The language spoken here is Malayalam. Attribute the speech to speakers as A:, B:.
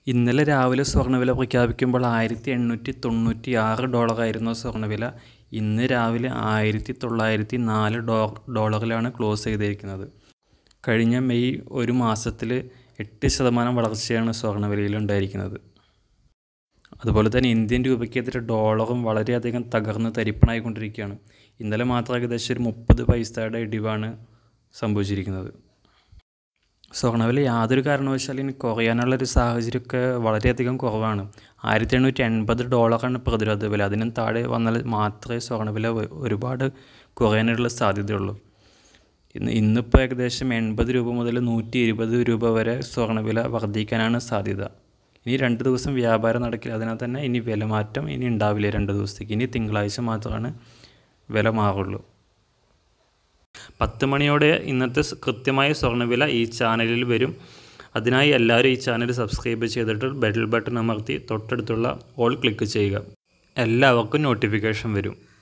A: ഇന്നലെ രാവിലെ സ്വർണ്ണവില പ്രഖ്യാപിക്കുമ്പോൾ ആയിരത്തി എണ്ണൂറ്റി തൊണ്ണൂറ്റി ആറ് ഡോളറായിരുന്നു സ്വർണ്ണവില ഇന്ന് രാവിലെ ആയിരത്തി തൊള്ളായിരത്തി നാല് ഡോ ഡോളറിലാണ് ക്ലോസ് ചെയ്തിരിക്കുന്നത് കഴിഞ്ഞ മെയ് ഒരു മാസത്തിൽ എട്ട് ശതമാനം വളർച്ചയാണ് സ്വർണ്ണവിലയിൽ ഉണ്ടായിരിക്കുന്നത് അതുപോലെ തന്നെ ഇന്ത്യൻ രൂപയ്ക്കെതിരെ ഡോളറും വളരെയധികം തകർന്ന് തരിപ്പണായിക്കൊണ്ടിരിക്കുകയാണ് ഇന്നലെ മാത്രം ഏകദേശം ഒരു മുപ്പത് പൈസയുടെ ഇടിവാണ് സംഭവിച്ചിരിക്കുന്നത് സ്വർണ്ണവില യാതൊരു കാരണവശാലും ഇനി കുറയാനുള്ളൊരു സാഹചര്യമൊക്കെ വളരെയധികം കുറവാണ് ആയിരത്തി എണ്ണൂറ്റി എൺപത് ഡോളറാണ് പ്രതിരോധ വില അതിനും താഴെ വന്നാൽ മാത്രമേ സ്വർണ്ണവില ഒ- ഒരുപാട് കുറയാനുള്ള സാധ്യതയുള്ളൂ ഇന്ന് ഇന്നിപ്പോൾ ഏകദേശം എൺപത് രൂപ മുതൽ നൂറ്റി ഇരുപത് രൂപ വരെ സ്വർണ്ണവില വർദ്ധിക്കാനാണ് സാധ്യത ഇനി രണ്ട് ദിവസം വ്യാപാരം നടക്കില്ല അതിനാൽ തന്നെ ഇനി വിലമാറ്റം ഇനി ഉണ്ടാവില്ല രണ്ട് ദിവസത്തേക്ക് ഇനി തിങ്കളാഴ്ച മാത്രമാണ് വില മാറുള്ളൂ പത്ത് മണിയോടെ ഇന്നത്തെ സ് കൃത്യമായ സ്വർണ്ണവില ഈ ചാനലിൽ വരും അതിനായി എല്ലാവരും ഈ ചാനൽ സബ്സ്ക്രൈബ് ചെയ്തിട്ട് ബെൽ ബട്ടൺ അമർത്തി തൊട്ടടുത്തുള്ള ഓൾ ക്ലിക്ക് ചെയ്യുക എല്ലാവർക്കും നോട്ടിഫിക്കേഷൻ വരും